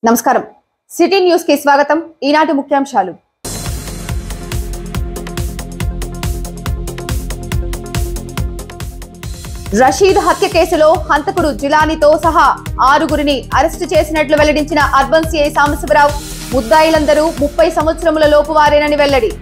నమస్కారం city news కి స్వాగతం ఈనాటి ముఖ్యాంశాలు రషీద్ హత్య కేసులో హంతకుడు జిలానీతో సహా ఆరుగురిని అరెస్టు చేసినట్లు వెల్లడించిన అర్బన్ సిఐ సాంబశివరావు ముద్దాయిలందరూ ముప్పై సంవత్సరముల లోపు వారేనని వెల్లడి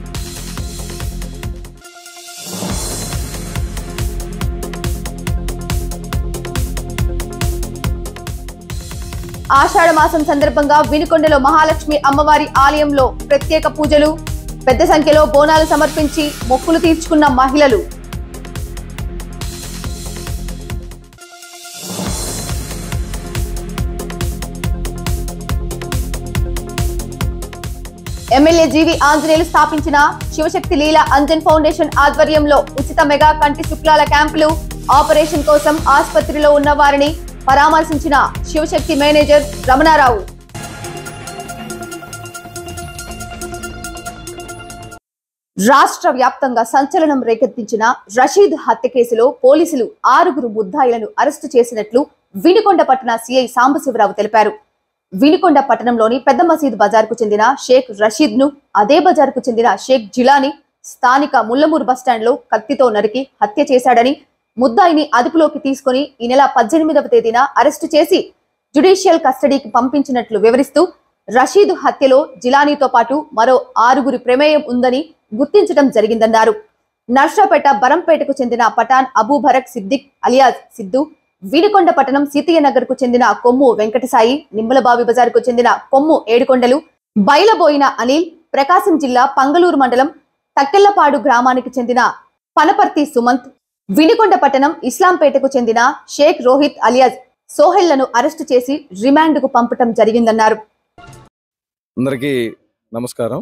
ఆషాఢ మాసం సందర్భంగా వినుకొండలో మహాలక్ష్మి అమ్మవారి ఆలయంలో ప్రత్యేక పూజలు పెద్ద సంఖ్యలో బోనాలు సమర్పించి మొక్కులు తీర్చుకున్న మహిళలు ఎమ్మెల్యే జీవి ఆంజనేయులు స్థాపించిన శివశక్తి లీల అంజన్ ఫౌండేషన్ ఆధ్వర్యంలో ఉచిత మెగా కంటి శుక్లాల క్యాంపులు ఆపరేషన్ కోసం ఆసుపత్రిలో ఉన్న వారిని పరామర్శించిన శివశక్తి మేనేజర్ రమణారావు రాష్ట్ర వ్యాప్తంగా సంచలనం రేకెత్తించిన రషీద్ హత్య కేసులో పోలీసులు ఆరుగురు ముద్దాయిలను అరెస్టు చేసినట్లు వినుకొండ పట్టణ సిఐ సాంబశివరావు తెలిపారు వినుకొండ పట్టణంలోని పెద్ద మసీద్ బజార్కు చెందిన షేక్ రషీద్ ను అదే బజార్కు చెందిన షేక్ జిలాని స్థానిక ముల్లమూరు బస్టాండ్లో కత్తితో నరికి హత్య చేశాడని ముద్దాయిని అదుపులోకి తీసుకుని ఈ నెల పద్దెనిమిదవ తేదీన అరెస్టు చేసి జ్యుడిషియల్ కస్టడీకి పంపించినట్లు వివరిస్తూ రషీద్ హత్యలో జిలానీతో పాటు మరో ఆరుగురి ప్రమేయం ఉందని గుర్తించడం జరిగిందన్నారు నర్సాపేట బరంపేటకు చెందిన పఠాన్ అబూ భరక్ సిద్దిక్ అలియాజ్ సిద్దు వినుకొండ పట్టణం సీతయ్య నగర్ కు చెందిన కొమ్ము వెంకటసాయి నిమ్మలబావి బజార్ కు చెందిన కొమ్ము ఏడుకొండలు బైలబోయిన అనిల్ ప్రకాశం జిల్లా పంగలూరు మండలం తక్కెళ్లపాడు గ్రామానికి చెందిన పనపర్తి సుమంత్ వినుకొండ పట్టణం ఇస్లాంపేటకు చెందిన షేక్ రోహిత్ అలియాజ్ సోహెళ్లను అరెస్టు చేసి రిమాండ్కు పంపటం జరిగిందన్నారు అందరికీ నమస్కారం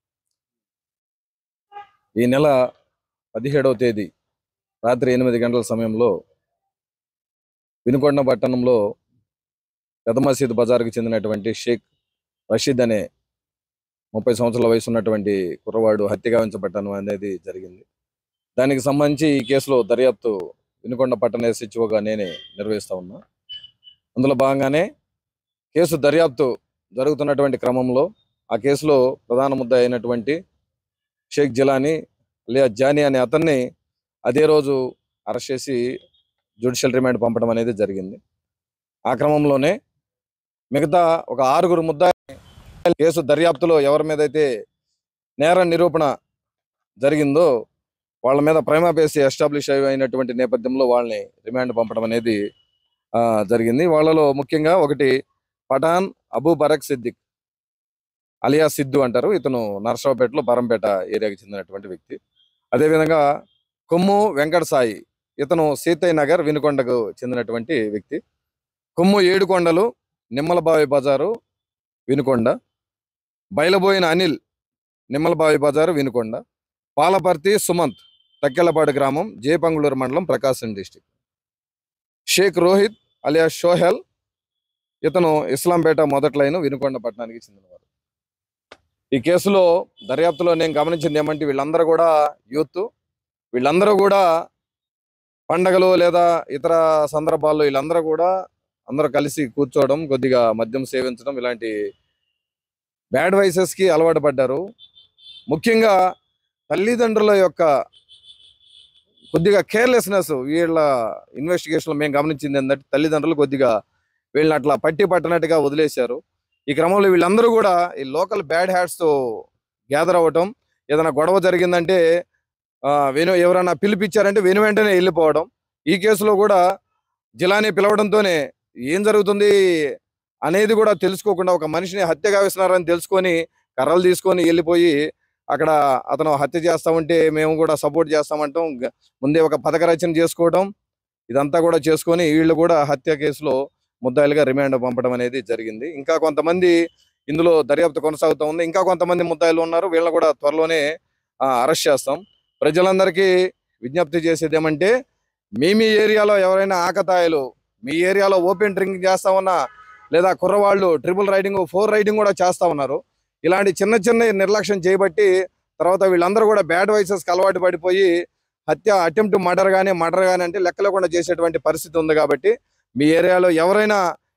ఈ నెల పదిహేడవ తేదీ రాత్రి ఎనిమిది గంటల సమయంలో వినుకొండ పట్టణంలో పెద్ద మసీద్ బజార్కి చెందినటువంటి షేక్ రషీద్ అనే ముప్పై సంవత్సరాల వయసు ఉన్నటువంటి కుర్రవాడు హత్య గావించబట్టడం అనేది జరిగింది దానికి సంబంధించి ఈ కేసులో దర్యాప్తు వినుకొండ పట్టణ ఎస్హెచ్ఓగా నేనే నిర్వహిస్తా ఉన్నా అందులో భాగంగానే కేసు దర్యాప్తు జరుగుతున్నటువంటి క్రమంలో ఆ కేసులో ప్రధాన ముద్ద అయినటువంటి షేక్ జిలానీ లేదా జానీ అనే అతన్ని అదే రోజు అరెస్ట్ చేసి జ్యుడిషియల్ రిమాండ్ పంపడం అనేది జరిగింది ఆ క్రమంలోనే మిగతా ఒక ఆరుగురు ముద్ద కేసు దర్యాప్తులో ఎవరి మీద అయితే నేర నిరూపణ జరిగిందో వాళ్ళ మీద ప్రైమాపేసి ఎస్టాబ్లిష్ అయినటువంటి నేపథ్యంలో వాళ్ళని రిమాండ్ పంపడం అనేది ఆ, జరిగింది వాళ్ళలో ముఖ్యంగా ఒకటి పఠాన్ అబూ బరక్ సిద్దిక్ అలియా సిద్ధు అంటారు ఇతను నర్సరావుపేటలో బరంపేట ఏరియాకి చెందినటువంటి వ్యక్తి అదేవిధంగా కొమ్ము వెంకట సాయి ఇతను సీతయ్య నగర్ వినుకొండకు చెందినటువంటి వ్యక్తి కొమ్ము ఏడుకొండలు నిమ్మలబావి బజారు వినుకొండ బయలుబోయిన అనిల్ నిమ్మలబావి బజారు వినుకొండ పాలపర్తి సుమంత్ తక్కెలపాడు గ్రామం జేపంగుళూరు మండలం ప్రకాశం డిస్టిక్ షేక్ రోహిత్ అలియా షోహెల్ ఇతను ఇస్లాంపేట మొదటి లైన్ వినుకొండ పట్టణానికి చెందినవారు ఈ కేసులో దర్యాప్తులో నేను గమనించింది ఏమంటే వీళ్ళందరూ కూడా యూత్ వీళ్ళందరూ కూడా పండగలు లేదా ఇతర సందర్భాల్లో వీళ్ళందరూ కూడా అందరూ కలిసి కూర్చోవడం కొద్దిగా మద్యం సేవించడం ఇలాంటి బ్యాడ్ కి అలవాటు పడ్డారు ముఖ్యంగా తల్లిదండ్రుల యొక్క కొద్దిగా కేర్లెస్నెస్ వీళ్ళ ఇన్వెస్టిగేషన్లో మేము గమనించింది ఏంటంటే తల్లిదండ్రులు కొద్దిగా వీళ్ళని అట్లా పట్టి పట్టనట్టుగా వదిలేశారు ఈ క్రమంలో వీళ్ళందరూ కూడా ఈ లోకల్ బ్యాడ్ హ్యాట్స్తో గ్యాదర్ అవ్వటం ఏదైనా గొడవ జరిగిందంటే ఆ, వెను ఎవరైనా పిలిపించారంటే వెను వెంటనే వెళ్ళిపోవడం ఈ కేసులో కూడా జిలాని పిలవడంతోనే ఏం జరుగుతుంది అనేది కూడా తెలుసుకోకుండా ఒక మనిషిని హత్య గావిస్తున్నారని తెలుసుకొని కర్రలు తీసుకొని వెళ్ళిపోయి అక్కడ అతను హత్య చేస్తా ఉంటే మేము కూడా సపోర్ట్ చేస్తామంటాం గ- ముందే ఒక పథక రచన చేసుకోవడం ఇదంతా కూడా చేసుకొని వీళ్ళు కూడా హత్య కేసులో ముద్దాయిలుగా రిమాండ్ పంపడం అనేది జరిగింది ఇంకా కొంతమంది ఇందులో దర్యాప్తు కొనసాగుతూ ఉంది ఇంకా కొంతమంది ముద్దాయిలు ఉన్నారు వీళ్ళని కూడా త్వరలోనే అరెస్ట్ చేస్తాం ప్రజలందరికీ విజ్ఞప్తి చేసేది ఏమంటే మీ మీ ఏరియాలో ఎవరైనా ఆకతాయిలు మీ ఏరియాలో ఓపెన్ డ్రింకింగ్ చేస్తా ఉన్నా లేదా కుర్రవాళ్ళు ట్రిపుల్ రైడింగ్ ఫోర్ రైడింగ్ కూడా చేస్తా ఉన్నారు ఇలాంటి చిన్న చిన్న నిర్లక్ష్యం చేయబట్టి తర్వాత వీళ్ళందరూ కూడా బ్యాడ్ వైసెస్కి అలవాటు పడిపోయి హత్య అటెంప్ట్ మర్డర్ కానీ మర్డర్ కానీ అంటే లెక్క లేకుండా చేసేటువంటి పరిస్థితి ఉంది కాబట్టి మీ ఏరియాలో ఎవరైనా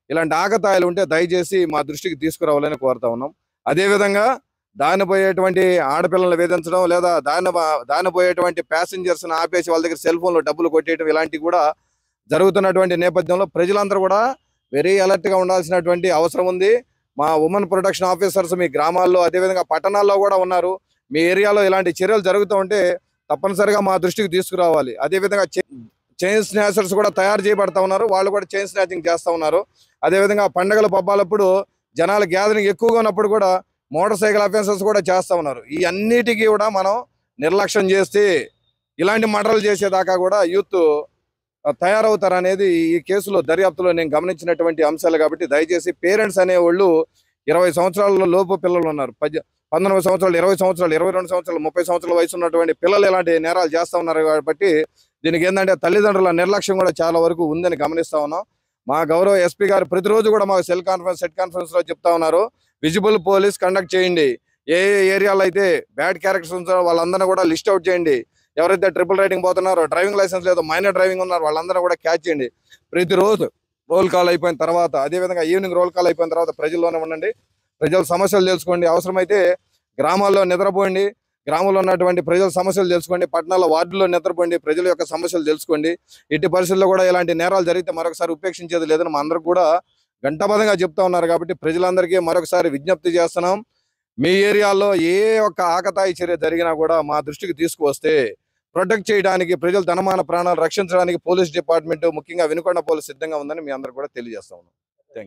ఇలాంటి ఆకతాయిలు ఉంటే దయచేసి మా దృష్టికి తీసుకురావాలని కోరుతా ఉన్నాం అదేవిధంగా దాని పోయేటువంటి ఆడపిల్లలు వేధించడం లేదా దాని దాని పోయేటువంటి ప్యాసింజర్స్ ఆపేసి వాళ్ళ దగ్గర సెల్ ఫోన్లో డబ్బులు కొట్టేయడం ఇలాంటివి కూడా జరుగుతున్నటువంటి నేపథ్యంలో ప్రజలందరూ కూడా వెరీ అలర్ట్ గా ఉండాల్సినటువంటి అవసరం ఉంది మా ఉమెన్ ప్రొటెక్షన్ ఆఫీసర్స్ మీ గ్రామాల్లో అదేవిధంగా పట్టణాల్లో కూడా ఉన్నారు మీ ఏరియాలో ఇలాంటి చర్యలు జరుగుతూ ఉంటే తప్పనిసరిగా మా దృష్టికి తీసుకురావాలి అదేవిధంగా చైన్ స్నాచర్స్ కూడా తయారు చేయబడతా ఉన్నారు వాళ్ళు కూడా చైన్ స్నాచింగ్ చేస్తా ఉన్నారు అదేవిధంగా పండగల పబ్బాలప్పుడు జనాల గ్యాదరింగ్ ఎక్కువగా ఉన్నప్పుడు కూడా మోటార్ సైకిల్ అఫెన్సెస్ కూడా చేస్తా ఉన్నారు ఈ అన్నిటికీ కూడా మనం నిర్లక్ష్యం చేస్తే ఇలాంటి మర్డర్లు చేసేదాకా కూడా యూత్ తయారవుతారు అనేది ఈ కేసులో దర్యాప్తులో నేను గమనించినటువంటి అంశాలు కాబట్టి దయచేసి పేరెంట్స్ అనేవాళ్ళు ఇరవై సంవత్సరాల లోపు పిల్లలు ఉన్నారు పద్దె పంతొమ్మిది సంవత్సరాలు ఇరవై సంవత్సరాలు ఇరవై రెండు సంవత్సరాలు ముప్పై సంవత్సరాల వయసు ఉన్నటువంటి పిల్లలు ఇలాంటి నేరాలు చేస్తా ఉన్నారు కాబట్టి దీనికి ఏంటంటే తల్లిదండ్రుల నిర్లక్ష్యం కూడా చాలా వరకు ఉందని గమనిస్తా ఉన్నాం మా గౌరవ ఎస్పీ గారు ప్రతిరోజు కూడా మాకు సెల్ కాన్ఫరెన్స్ సెట్ కాన్ఫరెన్స్ లో చెప్తా ఉన్నారు విజిబుల్ పోలీస్ కండక్ట్ చేయండి ఏ ఏ ఏరియాలో అయితే బ్యాడ్ క్యారెక్టర్స్ ఉంటారో వాళ్ళందరినీ కూడా లిస్ట్ అవుట్ చేయండి ఎవరైతే ట్రిపుల్ రైడింగ్ పోతున్నారో డ్రైవింగ్ లైసెన్స్ లేదో మైనర్ డ్రైవింగ్ ఉన్నారు వాళ్ళందరూ కూడా క్యాచ్ చేయండి ప్రతిరోజు రోల్ కాల్ అయిపోయిన తర్వాత అదేవిధంగా ఈవినింగ్ రోల్ కాల్ అయిపోయిన తర్వాత ప్రజల్లోనే ఉండండి ప్రజల సమస్యలు తెలుసుకోండి అవసరమైతే గ్రామాల్లో నిద్రపోండి గ్రామంలో ఉన్నటువంటి ప్రజల సమస్యలు తెలుసుకోండి పట్టణాల్లో వార్డుల్లో నిద్రపోండి ప్రజల యొక్క సమస్యలు తెలుసుకోండి ఇట్టి పరిస్థితుల్లో కూడా ఇలాంటి నేరాలు జరిగితే మరొకసారి ఉపేక్షించేది లేదని మా అందరికి కూడా గంటబద్ధంగా చెప్తా ఉన్నారు కాబట్టి ప్రజలందరికీ మరొకసారి విజ్ఞప్తి చేస్తున్నాం మీ ఏరియాలో ఏ ఒక్క ఆకతాయి చర్య జరిగినా కూడా మా దృష్టికి తీసుకువస్తే ప్రొటెక్ట్ చేయడానికి ప్రజల ధనమాన ప్రాణాలు రక్షించడానికి పోలీస్ డిపార్ట్మెంట్ ముఖ్యంగా వినుకొండ పోలీస్ సిద్ధంగా ఉందని మీ అందరు కూడా తెలియజేస్తా ఉన్నాం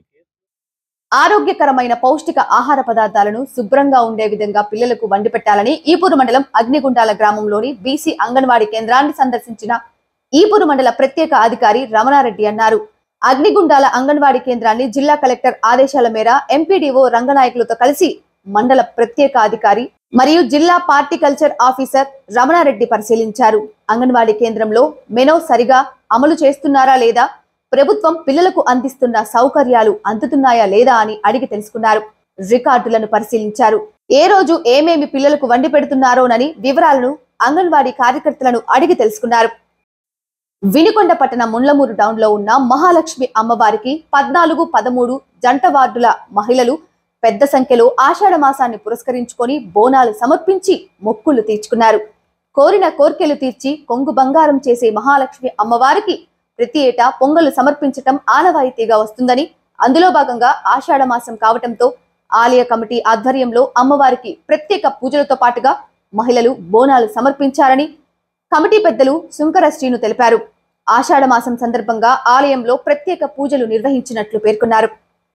ఆరోగ్యకరమైన పౌష్టిక ఆహార పదార్థాలను శుభ్రంగా ఉండే విధంగా పిల్లలకు వండి పెట్టాలని ఈపూరు మండలం అగ్నిగుండాల గ్రామంలోని బీసీ అంగన్వాడీ కేంద్రాన్ని సందర్శించిన ఈపూరు మండల ప్రత్యేక అధికారి రమణారెడ్డి అన్నారు అగ్నిగుండాల అంగన్వాడీ కేంద్రాన్ని జిల్లా కలెక్టర్ ఆదేశాల మేర ఎంపీడీఓ రంగనాయకులతో కలిసి మండల ప్రత్యేక అధికారి మరియు జిల్లా హార్టికల్చర్ ఆఫీసర్ రమణారెడ్డి పరిశీలించారు అంగన్వాడీ కేంద్రంలో మెనో సరిగా అమలు చేస్తున్నారా లేదా ప్రభుత్వం పిల్లలకు అందిస్తున్న సౌకర్యాలు అందుతున్నాయా లేదా అని అడిగి తెలుసుకున్నారు రికార్డులను పరిశీలించారు ఏ రోజు ఏమేమి పిల్లలకు వండి పెడుతున్నారోనని వివరాలను అంగన్వాడీ కార్యకర్తలను అడిగి తెలుసుకున్నారు వినుకొండ పట్టణ ముండ్లమూరు టౌన్ లో ఉన్న మహాలక్ష్మి అమ్మవారికి పద్నాలుగు పదమూడు జంట వార్డుల మహిళలు పెద్ద సంఖ్యలో ఆషాఢ మాసాన్ని పురస్కరించుకొని బోనాలు సమర్పించి మొక్కులు తీర్చుకున్నారు కోరిన కోర్కెలు తీర్చి కొంగు బంగారం చేసే మహాలక్ష్మి అమ్మవారికి ప్రతి ఏటా పొంగలు సమర్పించటం ఆనవాయితీగా వస్తుందని అందులో భాగంగా ఆషాఢ మాసం కావటంతో ఆలయ కమిటీ ఆధ్వర్యంలో అమ్మవారికి ప్రత్యేక పూజలతో పాటుగా మహిళలు బోనాలు సమర్పించారని కమిటీ పెద్దలు సుంకర శ్రీను తెలిపారు ఆషాఢ మాసం సందర్భంగా ఆలయంలో ప్రత్యేక పూజలు నిర్వహించినట్లు పేర్కొన్నారు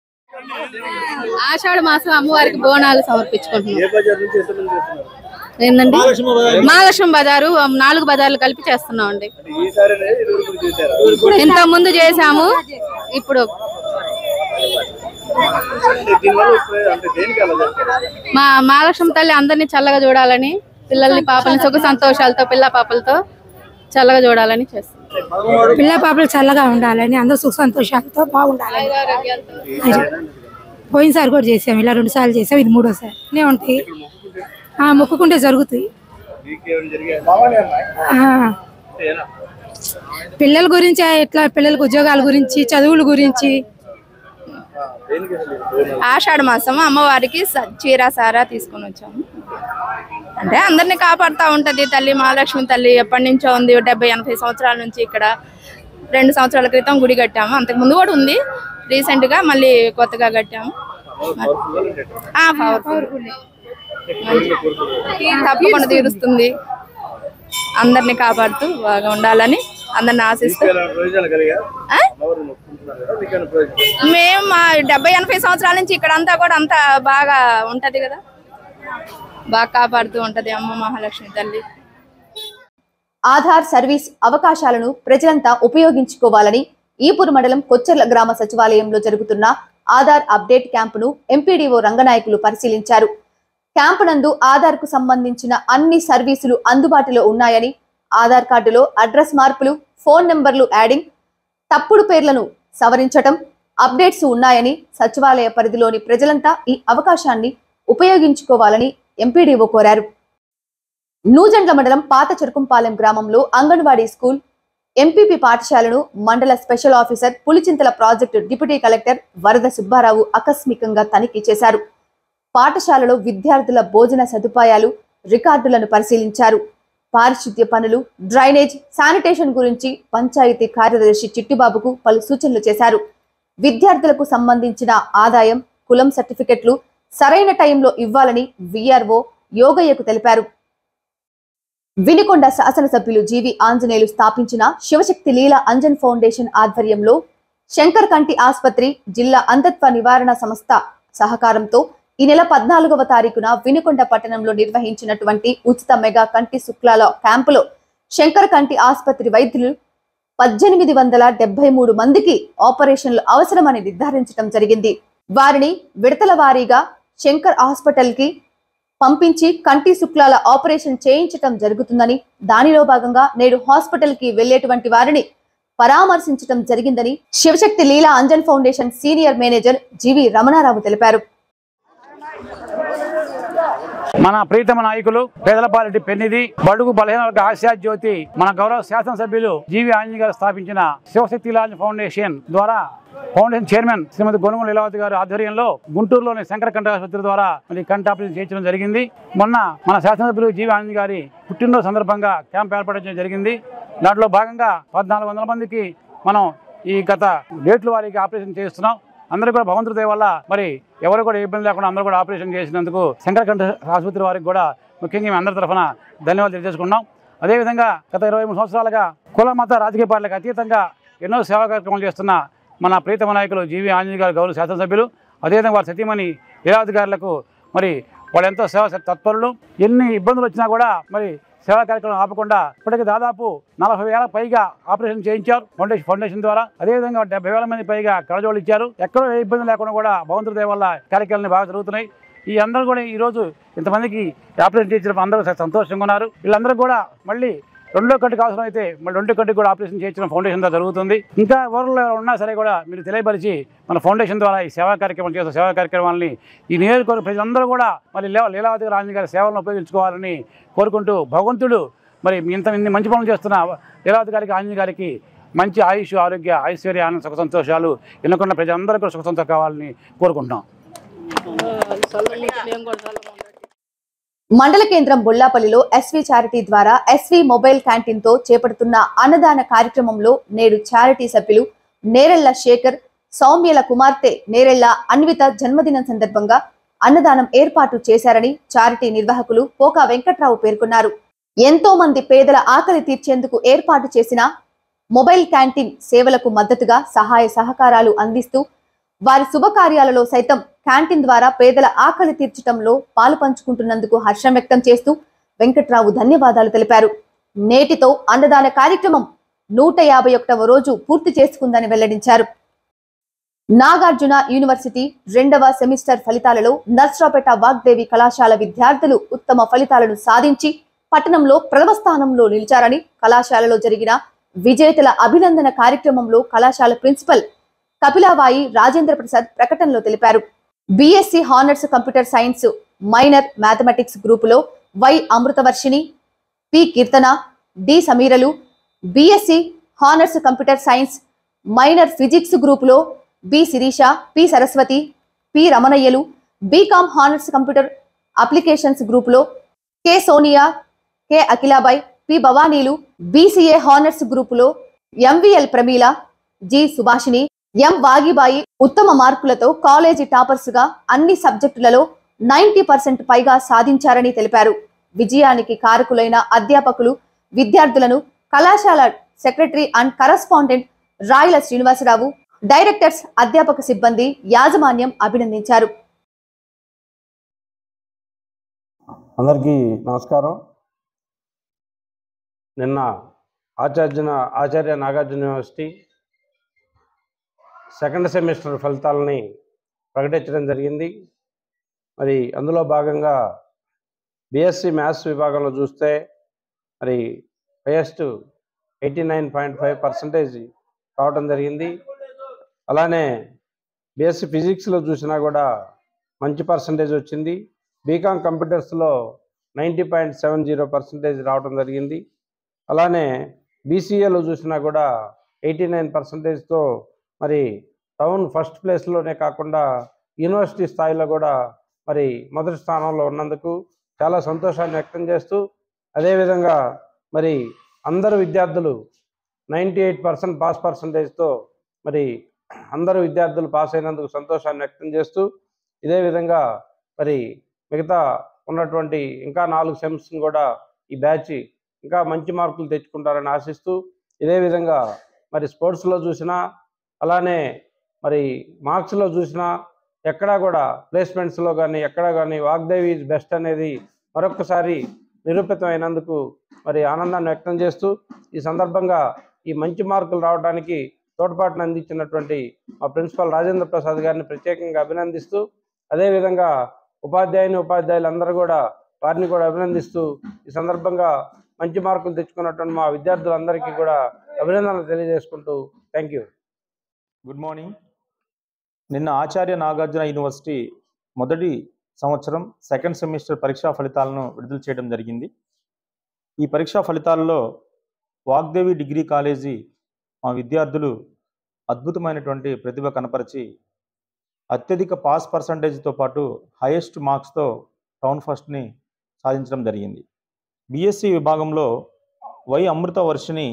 ఆషాఢ మాసం అమ్మవారికి బోనాలు సమర్పించుకుంటున్నాం ఏ బజార్ నుంచి ఎంతమంది చేస్తున్నారు ఏంటండి మహాలక్ష్మి బజార్ మహాలక్ష్మి బజారు నాలుగు బజార్లు కలిపి చేస్తున్నాం అండి అంటే ఈసారి ఇరువురు చేశారు ఇంత ముందు చేసాము ఇప్పుడు అంటే దీనివల్ల ఉపయోగం అంటే దేనికి అలా చేస్తారు మా మహాలక్ష్మి తల్లి అందరినీ చల్లగా చూడాలని పిల్లల్ని పాపల్ని సుఖ సంతోషాలతో పిల్ల పాపలతో చల్లగా చూడాలని చేస్తున్నాం పిల్ల పాపలు చల్లగా ఉండాలని అందరూ సుఖ సంతోషాలతో బాగుండాలని పోయినసారి కూడా చేసాం ఇలా రెండు సార్లు చేసాం ఇది మూడోసారి నే ఉంటాయి ఆ, మొక్కుకుంటే జరుగుతాయి మీకేమైనా జరిగాయి ఆ, పిల్లల గురించి ఎట్లా పిల్లలకు ఉద్యోగాల గురించి చదువుల గురించి దేనికి అసలు ఇది బోనాలు? ఆషాఢ మాసం అమ్మవారికి స- చీర సారా తీసుకొని వచ్చాము అంటే అందరినీ కాపాడుతూ ఉంటది తల్లి మహాలక్ష్మి తల్లి ఎప్పటి నుంచో ఉంది డెబ్బై ఎనభై సంవత్సరాల నుంచి ఇక్కడ రెండు సంవత్సరాల క్రితం గుడి కట్టాము అంతకు ముందు కూడా ఉంది రీసెంట్ గా మళ్ళీ కొత్తగా కట్టాము ఆ, పవర్ఫుల్ తప్పకుండా తీరుస్తుంది అందరినీ కాపాడుతూ బాగా ఉండాలని అందరిని ఆశిస్తూ మీకేమైనా ప్రయోజనాలు కలిగా ఆ? అమ్మవారిని మొక్కుకుంటున్నారు కదా మీకేమైనా ప్రయోజనం మేము మా డెబ్బై ఎనభై సంవత్సరాల నుంచి ఇక్కడ అంతా కూడా అంతా బాగా ఉంటది కదా బాగా కాపాడుతూ ఉంటది అమ్మ మహాలక్ష్మి తల్లి ఆధార్ సర్వీస్ అవకాశాలను ప్రజలంతా ఉపయోగించుకోవాలని ఈపూరు మండలం కొచ్చెర్ల గ్రామ సచివాలయంలో జరుగుతున్న ఆధార్ అప్డేట్ క్యాంపును ఎంపీడీఓ రంగనాయకులు పరిశీలించారు క్యాంపు నందు ఆధార్ కు సంబంధించిన అన్ని సర్వీసులు అందుబాటులో ఉన్నాయని ఆధార్ కార్డులో అడ్రస్ మార్పులు ఫోన్ నెంబర్లు యాడింగ్ తప్పుడు పేర్లను సవరించటం అప్డేట్స్ ఉన్నాయని సచివాలయ పరిధిలోని ప్రజలంతా ఈ అవకాశాన్ని ఉపయోగించుకోవాలని ఎంపీడీఓ కోరారు నూజెండ్ల మండలం పాత చెరుకుంపాలెం గ్రామంలో అంగన్వాడీ స్కూల్ ఎంపీపీ పాఠశాలను మండల special officer Pulichintala project deputy collector Varada Subbarao ఆకస్మికంగా తనిఖీ చేశారు పాఠశాలలో విద్యార్థుల భోజన సదుపాయాలు రికార్డులను పరిశీలించారు పారిశుద్ధ్య పనులు డ్రైనేజ్ శానిటేషన్ గురించి పంచాయతీ కార్యదర్శి చిట్టిబాబుకు పలు సూచనలు చేశారు విద్యార్థులకు సంబంధించిన ఆదాయం కులం సర్టిఫికెట్లు సరైన టైంలో ఇవ్వాలని విఆర్ఓ యోగయ్యకు తెలిపారు వినికొండ శాసనసభ్యులు జీవి ఆంజనేయులు స్థాపించిన శివశక్తి లీల అంజన్ ఫౌండేషన్ ఆధ్వర్యంలో శంకర్ కంటి ఆసుపత్రి జిల్లా అంధత్వ నివారణ సంస్థ సహకారంతో ఈ నెల పద్నాలుగవ తారీఖున వినుకొండ పట్టణంలో నిర్వహించినటువంటి ఉచిత మెగా కంటి శుక్లాల క్యాంపులో శంకర్ కంటి ఆసుపత్రి వైద్యులు పద్దెనిమిది వందల డెబ్బై మూడు మందికి ఆపరేషన్లు అవసరమని నిర్ధారించడం జరిగింది వారిని విడతల వారీగా శంకర్ హాస్పిటల్ కి పంపించి కంటి శుక్లాల ఆపరేషన్ చేయించటం జరుగుతుందని దానిలో భాగంగా నేడు హాస్పిటల్ కి వెళ్లేటువంటి వారిని పరామర్శించటం జరిగిందని Shivashakti Leela Anjan foundation senior manager GV Ramanarao తెలిపారు మన ప్రీతమ నాయకులు పేదల పాలిటి పెన్నిది బడుగు బలహీన వర్గ ఆశా జ్యోతి మన గౌరవ శాసనసభ్యులు జీవి ఆంజనేయ గారు స్థాపించిన శివశక్తి లాంజ్ ఫౌండేషన్ ద్వారా ఫౌండేషన్ చైర్మన్ శ్రీమతి గొనుగోలు లీలావతి గారి ఆధ్వర్యంలో గుంటూరులోని శంకర కంట ఆసుపత్రి ద్వారా మరి కంటి ఆపరేషన్ చేయించడం జరిగింది మొన్న మన శాసనసభ్యులు జీవి ఆంజనేయ గారి పుట్టినరోజు సందర్భంగా క్యాంప్ ఏర్పాటు చేయడం జరిగింది దాంట్లో భాగంగా పద్నాలుగు వందల మందికి మనం ఈ గత డేట్ల వారికి ఆపరేషన్ చేస్తున్నాం అందరూ కూడా భగవంతుడి దయ వల్ల మరి ఎవరు కూడా ఇబ్బంది లేకుండా అందరూ కూడా ఆపరేషన్ చేసినందుకు శంకరకంఠ ఆసుపత్రి వారికి కూడా ముఖ్యంగా మేము అందరి తరఫున ధన్యవాదాలు తెలియజేసుకున్నాం అదేవిధంగా గత ఇరవై మూడు సంవత్సరాలుగా కుల మత రాజకీయ పార్టీలకు అతీతంగా ఎన్నో సేవా కార్యక్రమాలు చేస్తున్న మన ప్రీతమ నాయకులు జీవి ఆంజనేయ గారు గౌరవ శాసనసభ్యులు అదేవిధంగా వారి సతీమణి లీలావతి గారులకు మరి వాళ్ళు ఎంతో సేవ తత్పరులు ఎన్ని ఇబ్బందులు వచ్చినా కూడా మరి సేవా కార్యక్రమం ఆపకుండా ఇప్పటికి దాదాపు నలభై వేల పైగా ఆపరేషన్ చేయించారు ఫౌండేషన్ ఫౌండేషన్ ద్వారా అదేవిధంగా డెబ్బై వేల మంది పైగా కళజోళ్ళు ఇచ్చారు ఎక్కడో ఏ ఇబ్బంది లేకుండా కూడా భగవంతుడి దయ వల్ల కార్యక్రమాలు బాగా జరుగుతున్నాయి ఈ అందరూ కూడా ఈ రోజు ఇంతమందికి ఆపరేషన్ చేయించడం అందరూ చాలా సంతోషంగా ఉన్నారు వీళ్ళందరూ కూడా మళ్ళీ రెండో కంటికి అవసరం అయితే మళ్ళీ రెండో కంటికి కూడా ఆపరేషన్ చేయించడం ఫౌండేషన్ ద్వారా జరుగుతుంది ఇంకా ఊర్లో ఎవరు ఉన్నా సరే కూడా మీరు తెలియపరిచి మన ఫౌండేషన్ ద్వారా ఈ సేవా కార్యక్రమం చేసే సేవా కార్యక్రమాలని ఈ నియోజకవర్గ ప్రజలందరూ కూడా మరి లీలా లీలావతి రాజు గారి సేవలను ఉపయోగించుకోవాలని కోరుకుంటూ భగవంతుడు మరి ఇంత ఇన్ని మంచి పనులు చేస్తున్న లీలావతి గారికి ఆంజనేయ గారికి మంచి ఆయుష్ ఆరోగ్య ఐశ్వర్య ఆనంద సుఖ సంతోషాలు ఎన్నుకున్న ప్రజలందరూ కూడా సుఖ సంతోషం కావాలని కోరుకుంటున్నాం మండల కేంద్రం బొల్లాపల్లిలో ఎస్వి చారిటీ ద్వారా ఎస్వి మొబైల్ క్యాంటీన్ తో చేపడుతున్న అన్నదాన కార్యక్రమంలో నేడు చారిటీ సభ్యులు నేరెళ్ల శేఖర్ సౌమ్యల కుమార్తె నేరెళ్ల అన్విత జన్మదినం సందర్భంగా అన్నదానం ఏర్పాటు చేశారని చారిటీ నిర్వాహకులు పోకా వెంకట్రావు పేర్కొన్నారు ఎంతో మంది పేదల ఆకలి తీర్చేందుకు ఏర్పాటు చేసిన మొబైల్ క్యాంటీన్ సేవలకు మద్దతుగా సహాయ సహకారాలు అందిస్తూ వారి శుభకార్యాలలో సైతం క్యాంటీన్ ద్వారా పేదల ఆకలి తీర్చడంలో పాలు పంచుకుంటున్నందుకు హర్షం వ్యక్తం చేస్తూ వెంకట్రావు ధన్యవాదాలు తెలిపారు నేటితో అన్నదాన కార్యక్రమం నూట యాభై ఒకటవ రోజు పూర్తి చేసుకుందని వెల్లడించారు నాగార్జున యూనివర్సిటీ రెండవ సెమిస్టర్ ఫలితాలలో నర్సరావుపేట వాగ్దేవి కళాశాల విద్యార్థులు ఉత్తమ ఫలితాలను సాధించి పట్టణంలో ప్రథమ స్థానంలో నిలిచారని కళాశాలలో జరిగిన విజేతల అభినందన కార్యక్రమంలో కళాశాల ప్రిన్సిపల్ కపిలావాయి రాజేంద్ర ప్రసాద్ ప్రకటనలో తెలిపారు BSc honours computer science minor mathematics గ్రూపులో Y Amruthavarshini P Keerthana D సమీరలు BSc honours computer science minor physics గ్రూపులో B Sirisha P Saraswathi P రమణయ్యలు బీకామ్ హానర్స్ కంప్యూటర్ అప్లికేషన్స్ గ్రూపులో K Sonia K Akhilabai P భవానీలు బీసీఏ హానర్స్ గ్రూపులో MVL Pramila G Subhashini M Vagibai ఉత్తమ మార్కులతో కాలేజీ టాపర్స్ గా అన్ని సబ్జెక్టులలో నైంటీ పర్సెంట్ పైగా సాధించారని తెలిపారు విజయానికి కారకులైన అధ్యాపకులు విద్యార్థులను కళాశాల secretary and correspondent Rayala Srinivasarao directors అధ్యాపక సిబ్బంది యాజమాన్యం అభినందించారు అందరికీ నమస్కారం నిన్న ఆచార్జున Acharya Nagarjuna university second semester ఫలితాలని ప్రకటించడం జరిగింది మరి అందులో భాగంగా బీఎస్సీ మ్యాథ్స్ విభాగంలో చూస్తే మరి highest eighty nine point five percentage రావడం జరిగింది అలానే బీఎస్సీ ఫిజిక్స్లో చూసినా కూడా మంచి పర్సంటేజ్ వచ్చింది బీకామ్ కంప్యూటర్స్లో ninety point seven zero percentage రావడం జరిగింది అలానే బీసీఏలో చూసినా కూడా ఎయిటీ నైన్ పర్సంటేజ్తో మరి టౌన్ ఫస్ట్ ప్లేస్లోనే కాకుండా యూనివర్సిటీ స్థాయిలో కూడా మరి మొదటి స్థానంలో ఉన్నందుకు చాలా సంతోషాన్ని వ్యక్తం చేస్తూ అదేవిధంగా మరి అందరు విద్యార్థులు నైంటీ ఎయిట్ పర్సెంట్ పాస్ పర్సంటేజ్తో మరి అందరు విద్యార్థులు పాస్ అయినందుకు సంతోషాన్ని వ్యక్తం చేస్తూ ఇదే విధంగా మరి మిగతా ఉన్నటువంటి ఇంకా నాలుగు సెమ్స్ని కూడా ఈ బ్యాచ్ ఇంకా మంచి మార్కులు తెచ్చుకుంటారని ఆశిస్తూ ఇదే విధంగా మరి స్పోర్ట్స్లో చూసినా అలానే మరి మార్క్స్లో చూసినా ఎక్కడా కూడా ప్లేస్మెంట్స్లో కానీ ఎక్కడా కానీ వాగ్దేవి ఈజ్ బెస్ట్ అనేది మరొకసారి నిరూపితమైనందుకు మరి ఆనందాన్ని వ్యక్తం చేస్తూ ఈ సందర్భంగా ఈ మంచి మార్కులు రావడానికి తోడ్పాటును అందించినటువంటి మా ప్రిన్సిపల్ రాజేంద్ర ప్రసాద్ గారిని ప్రత్యేకంగా అభినందిస్తూ అదేవిధంగా ఉపాధ్యాయుని ఉపాధ్యాయులందరూ కూడా వారిని కూడా అభినందిస్తూ ఈ సందర్భంగా మంచి మార్కులు తెచ్చుకున్నటువంటి మా విద్యార్థులందరికీ కూడా అభినందనలు తెలియజేసుకుంటూ థ్యాంక్ యూ గుడ్ మార్నింగ్ నిన్న ఆచార్య నాగార్జున యూనివర్సిటీ మొదటి సంవత్సరం సెకండ్ సెమిస్టర్ పరీక్షా ఫలితాలను విడుదల చేయడం జరిగింది ఈ పరీక్షా ఫలితాల్లో వాగ్దేవి డిగ్రీ కాలేజీ మా విద్యార్థులు అద్భుతమైనటువంటి ప్రతిభ కనపరిచి అత్యధిక పాస్ పర్సంటేజ్తో పాటు హైయెస్ట్ మార్క్స్తో టౌన్ ఫస్ట్ని సాధించడం జరిగింది బీఎస్సీ విభాగంలో Y Amrutha Varshini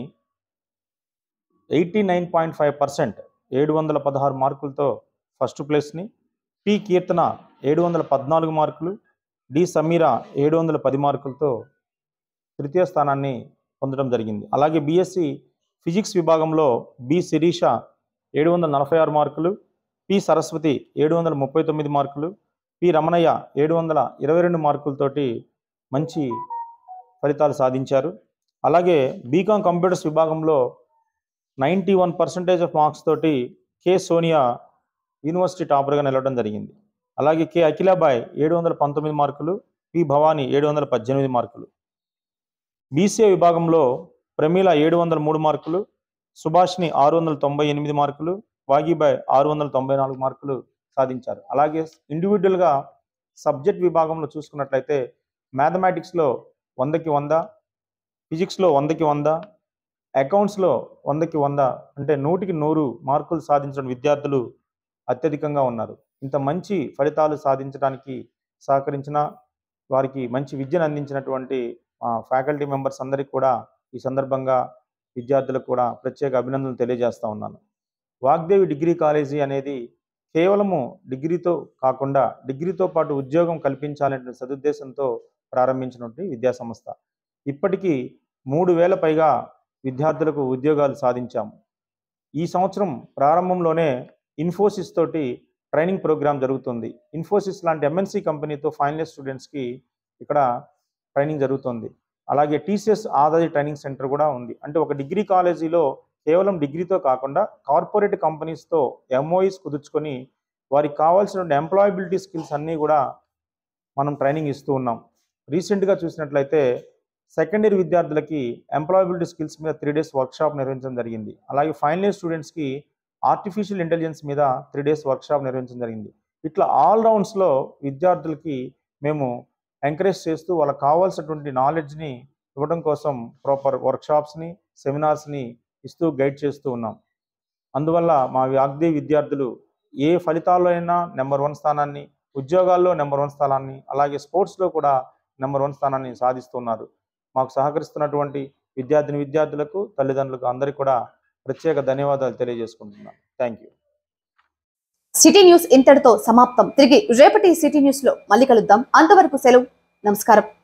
eighty nine point five percent ఏడు వందల పదహారు మార్కులతో ఫస్ట్ ప్లేస్ని పి కీర్తన ఏడు వందల పద్నాలుగు మార్కులు డి సమీర ఏడు వందల పది మార్కులతో తృతీయ స్థానాన్ని పొందడం జరిగింది అలాగే బీఎస్సీ ఫిజిక్స్ విభాగంలో బి శిరీష ఏడు వందల నలభై ఆరు మార్కులు పి సరస్వతి ఏడు వందల ముప్పై తొమ్మిది మార్కులు పి రమణయ్య ఏడు వందల ఇరవై రెండు మార్కులతోటి మంచి ఫలితాలు సాధించారు అలాగే బీకామ్ కంప్యూటర్స్ విభాగంలో ninety one percentage of marks తోటి కె సోనియా యూనివర్సిటీ టాపర్గా నిలవడం జరిగింది అలాగే కె అఖిలాబాయ్ ఏడు వందల పంతొమ్మిది మార్కులు పి భవానీ ఏడు వందల పద్దెనిమిది మార్కులు బీసీఏ విభాగంలో ప్రమీల ఏడు వందల మూడు మార్కులు సుభాష్ని ఆరు వందల తొంభై ఎనిమిది మార్కులు వాగీబాయ్ ఆరు వందల తొంభై నాలుగు మార్కులు సాధించారు అలాగే ఇండివిజువల్గా సబ్జెక్ట్ విభాగంలో చూసుకున్నట్లయితే మ్యాథమెటిక్స్లో వందకి వంద ఫిజిక్స్లో వందకి వంద అకౌంట్స్లో వందకి వంద అంటే నూటికి నూరు మార్కులు సాధించిన విద్యార్థులు అత్యధికంగా ఉన్నారు ఇంత మంచి ఫలితాలు సాధించడానికి సహకరించిన వారికి మంచి విద్యను అందించినటువంటి ఫ్యాకల్టీ మెంబర్స్ అందరికీ కూడా ఈ సందర్భంగా విద్యార్థులకు కూడా ప్రత్యేక అభినందనలు తెలియజేస్తా ఉన్నాను వాగ్దేవి డిగ్రీ కాలేజీ అనేది కేవలము డిగ్రీతో కాకుండా డిగ్రీతో పాటు ఉద్యోగం కల్పించాలనే సదుద్దేశంతో ప్రారంభించినటువంటి విద్యా సంస్థ ఇప్పటికీ మూడు వేల పైగా విద్యార్థులకు ఉద్యోగాలు సాధించాము ఈ సంవత్సరం ప్రారంభంలోనే ఇన్ఫోసిస్ తోటి ట్రైనింగ్ ప్రోగ్రామ్ జరుగుతుంది ఇన్ఫోసిస్ లాంటి ఎంఎన్సీ కంపెనీతో ఫైనల్ ఇయర్ స్టూడెంట్స్కి ఇక్కడ ట్రైనింగ్ జరుగుతుంది అలాగే టీసీఎస్ ఆదాయ ట్రైనింగ్ సెంటర్ కూడా ఉంది అంటే ఒక డిగ్రీ కాలేజీలో కేవలం డిగ్రీతో కాకుండా కార్పొరేట్ కంపెనీస్తో ఎంఓఈస్ కుదుర్చుకొని వారికి కావాల్సిన ఎంప్లాయబిలిటీ స్కిల్స్ అన్నీ కూడా మనం ట్రైనింగ్ ఇస్తూ ఉన్నాం రీసెంట్గా చూసినట్లయితే సెకండ్ ఇయర్ విద్యార్థులకి ఎంప్లాయబిలిటీ స్కిల్స్ మీద త్రీ డేస్ వర్క్షాప్ నిర్వహించడం జరిగింది అలాగే ఫైనల్ ఇయర్ స్టూడెంట్స్కి ఆర్టిఫిషియల్ ఇంటెలిజెన్స్ మీద త్రీ డేస్ వర్క్షాప్ నిర్వహించడం జరిగింది ఇట్లా ఆల్ రౌండ్స్లో విద్యార్థులకి మేము ఎంకరేజ్ చేస్తూ వాళ్ళకి కావాల్సినటువంటి నాలెడ్జ్ని ఇవ్వడం కోసం ప్రాపర్ వర్క్షాప్స్ని సెమినార్స్ని ఇస్తూ గైడ్ చేస్తూ ఉన్నాం అందువల్ల మా వాగ్దే విద్యార్థులు ఏ ఫలితాల్లో అయినా నెంబర్ వన్ స్థానాన్ని ఉద్యోగాల్లో నెంబర్ వన్ స్థానాన్ని అలాగే స్పోర్ట్స్లో కూడా నెంబర్ వన్ స్థానాన్ని సాధిస్తున్నారు మాకు సహకరిస్తున్నటువంటి విద్యార్థిని విద్యార్థులకు తల్లిదండ్రులకు అందరికీ కూడా ప్రత్యేక ధన్యవాదాలు తెలియజేసుకుంటున్నాను థ్యాంక్ యూ సిటీ న్యూస్ ఇంతటితో సమాప్తం తిరిగి రేపటి సిటీ న్యూస్ లో మళ్ళీ కలుద్దాం అంతవరకు సెలవు నమస్కారం